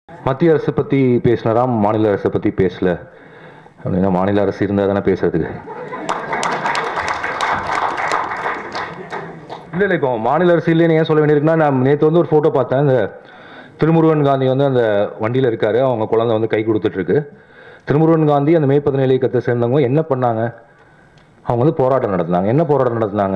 மத்திய அரசு பற்றி பேசினாராம் மாநில அரசை பற்றி பேசல அப்படின்னா மாநில அரசு இருந்தால் தானே பேசுறதுக்கு இல்லை இல்லை இப்போ மாநில அரசு இல்லைன்னு ஏன் சொல்ல வேண்டியிருக்குன்னா நான் நேற்று வந்து ஒரு ஃபோட்டோ பார்த்தேன் இந்த திருமுருகன் காந்தி வந்து அந்த வண்டியில் இருக்காரு அவங்க குழந்தை வந்து கை கொடுத்துட்ருக்கு திருமுருகன் காந்தி அந்த மே பதினேழு இயக்கத்தை சேர்ந்தவங்க என்ன பண்ணாங்க அவங்க வந்து போராட்டம் நடத்தினாங்க என்ன போராட்டம் நடத்தினாங்க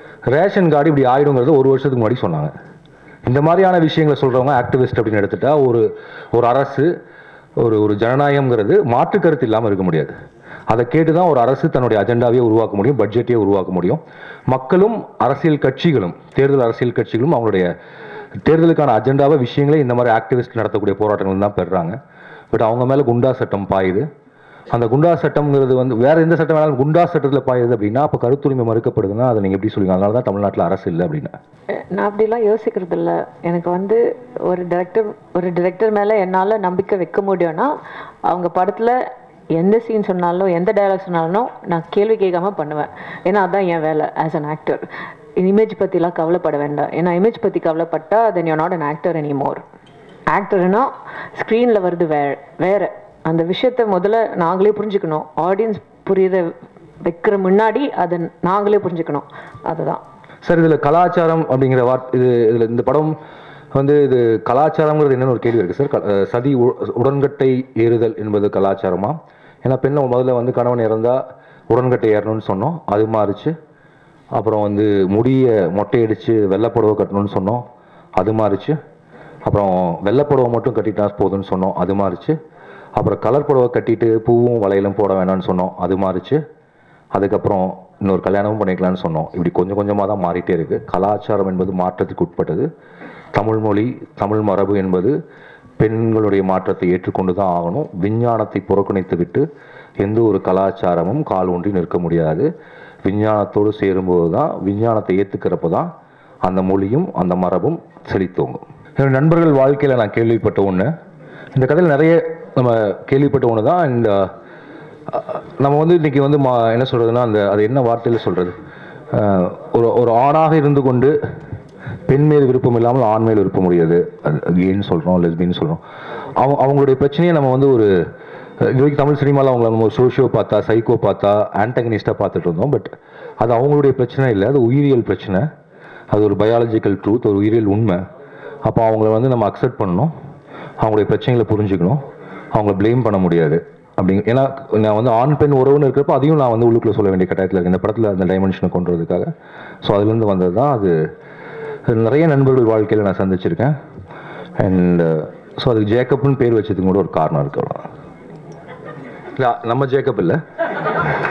ரேஷன் கார்டு இப்படி ஆயிடுங்கிறது ஒரு வருஷத்துக்கு முன்னாடி சொன்னாங்க இந்த மாதிரியான விஷயங்களை சொல்கிறவங்க ஆக்டிவிஸ்ட் அப்படின்னு எடுத்துட்டா ஒரு ஒரு அரசு ஒரு ஒரு ஜனநாயகம்ங்கிறது மாற்று கருத்து இல்லாமல் இருக்க முடியாது அதை கேட்டு தான் ஒரு அரசு தன்னுடைய அஜெண்டாவே உருவாக்க முடியும் பட்ஜெட்டையே உருவாக்க முடியும் மக்களும் அரசியல் கட்சிகளும் தேர்தல் அரசியல் கட்சிகளும் அவங்களுடைய தேர்தலுக்கான அஜெண்டாவை விஷயங்களே இந்த மாதிரி ஆக்டிவிஸ்ட் நடத்தக்கூடிய போராட்டங்கள் தான் பெறுறாங்க பட் அவங்க மேலே குண்டா சட்டம் பாயுது அந்த குண்டா சட்டம்ங்கிறது வந்து வேற எந்த சட்டம் வேணாலும் குண்டா சட்டத்தில் பாயுது அப்படின்னா அப்போ கருத்துரிமை மறுக்கப்படுதுன்னா அதை நீங்கள் எப்படி சொல்லுவீங்க அதனால தான் தமிழ்நாட்டில் அரசு இல்லை அப்படின்னு நான் அப்படிலாம் யோசிக்கிறது இல்லை எனக்கு வந்து ஒரு டைரக்டர் ஒரு டைரக்டர் மேலே என்னால் நம்பிக்கை வைக்க முடியும்னா அவங்க படத்தில் எந்த சீன் சொன்னாலும் எந்த டயலாக் சொன்னாலும் நான் கேள்வி கேட்காம பண்ணுவேன் ஏன்னா அதான் என் வேலை ஆஸ் அன் ஆக்டர் இமேஜ் பற்றிலாம் கவலைப்பட வேண்டாம் ஏன்னா இமேஜ் பற்றி கவலைப்பட்டா then you not an actor any more ஆக்டர்னா ஸ்க்ரீனில் வருது வேற வேற அந்த விஷயத்த முதல்ல நாங்களே புரிஞ்சுக்கணும் ஆடியன்ஸ் புரியுற வைக்கிற முன்னாடி அதை நாங்களே புரிஞ்சுக்கணும் அதுதான் சார் இதில் கலாச்சாரம் அப்படிங்கிற வார்த்தை இது இதில் இந்த படம் வந்து இது கலாச்சாரங்கிறது என்னன்னு ஒரு கேள்வி இருக்குது சார் க- அஹ் சதி உ- உடன்கட்டை ஏறுதல் என்பது கலாச்சாரமா ஏன்னா பெண்ணை முதல்ல வந்து கணவன் இறந்தால் உடன்கட்டை ஏறணும்னு சொன்னோம் அது மாறிச்சு அப்புறம் வந்து முடியை மொட்டையடிச்சு வெள்ளைப்புடவை கட்டணும்னு சொன்னோம் அது மாறிச்சு அப்புறம் வெள்ளைப்புடவை மட்டும் கட்டிட்டா போதும்னு சொன்னோம் அது மாறிச்சு அப்புறம் கலர் புடவை கட்டிட்டு பூவும் வளையலும் போட வேணாம்னு சொன்னோம் அது மாறிச்சு அதுக்கப்புறம் இன்னொரு கல்யாணமும் பண்ணிக்கலாம்னு சொன்னோம் இப்படி கொஞ்சம் கொஞ்சமாக தான் மாறிட்டே இருக்கு கலாச்சாரம் என்பது மாற்றத்துக்கு உட்பட்டது தமிழ் மொழி தமிழ் மரபு என்பது பெண்களுடைய மாற்றத்தை ஏற்றுக்கொண்டு தான் ஆகணும் விஞ்ஞானத்தை புறக்கணித்து விட்டு எந்த ஒரு கலாச்சாரமும் கால் ஊன்றி நிற்க முடியாது விஞ்ஞானத்தோடு சேரும்போது தான் விஞ்ஞானத்தை ஏற்றுக்கிறப்ப தான் அந்த மொழியும் அந்த மரபும் செழித்தோங்கும் என்னோட நண்பர்கள் வாழ்க்கையில் நான் கேள்விப்பட்ட ஒன்று இந்த கதையில் நிறைய நம்ம கேள்விப்பட்ட ஒன்று தான் இந்த அஹ், நம்ம வந்து இன்னைக்கு வந்து மா என்ன சொல்றதுன்னா அந்த அது என்ன வார்த்தையில் சொல்றது அஹ், ஒரு ஒரு ஆணாக இருந்து கொண்டு பெண் மேல் விருப்பம் இல்லாமல் ஆண் மேல் விருப்பம் முடியாது கேன்னு சொல்கிறோம் லெஸ்பின்னு சொல்கிறோம் அவங்க அவங்களுடைய பிரச்சனையை நம்ம வந்து ஒரு அஹ், இது வரைக்கும் தமிழ் சினிமாவில் அவங்கள நம்ம சோஷியோ பார்த்தா சைக்கோ பார்த்தா ஆன்டகனிஸ்டாக பார்த்துட்டு இருந்தோம் பட் அது அவங்களுடைய பிரச்சனை இல்லை அது உயிரியல் பிரச்சனை அது ஒரு பயாலஜிக்கல் ட்ரூத் ஒரு உயிரியல் உண்மை அப்போ அவங்கள வந்து நம்ம அக்செப்ட் பண்ணணும் அவங்களுடைய பிரச்சனைகளை புரிஞ்சுக்கணும் அவங்கள ப்ளேம் பண்ண முடியாது அப்படிங்க ஏன்னா நான் வந்து ஆண் பெண் உறவுன்னு இருக்கிறப்ப அதையும் நான் வந்து உள்ளுக்குள்ள சொல்ல வேண்டிய கட்டாயத்தில் இருக்கேன் இந்த படத்தில் அந்த டைமென்ஷனை கொண்டு வரதுக்காக ஸோ அதுலேருந்து வந்தது தான் அது நிறைய நண்பர்கள் வாழ்க்கையில் நான் சந்திச்சிருக்கேன் அண்ட் ஸோ அதுக்கு ஜேக்கப்னு பேர் வச்சதுக்கு கூட ஒரு காரணம் இருக்கு அவ்வளோ இல்லை நம்ம ஜேக்கப் இல்லை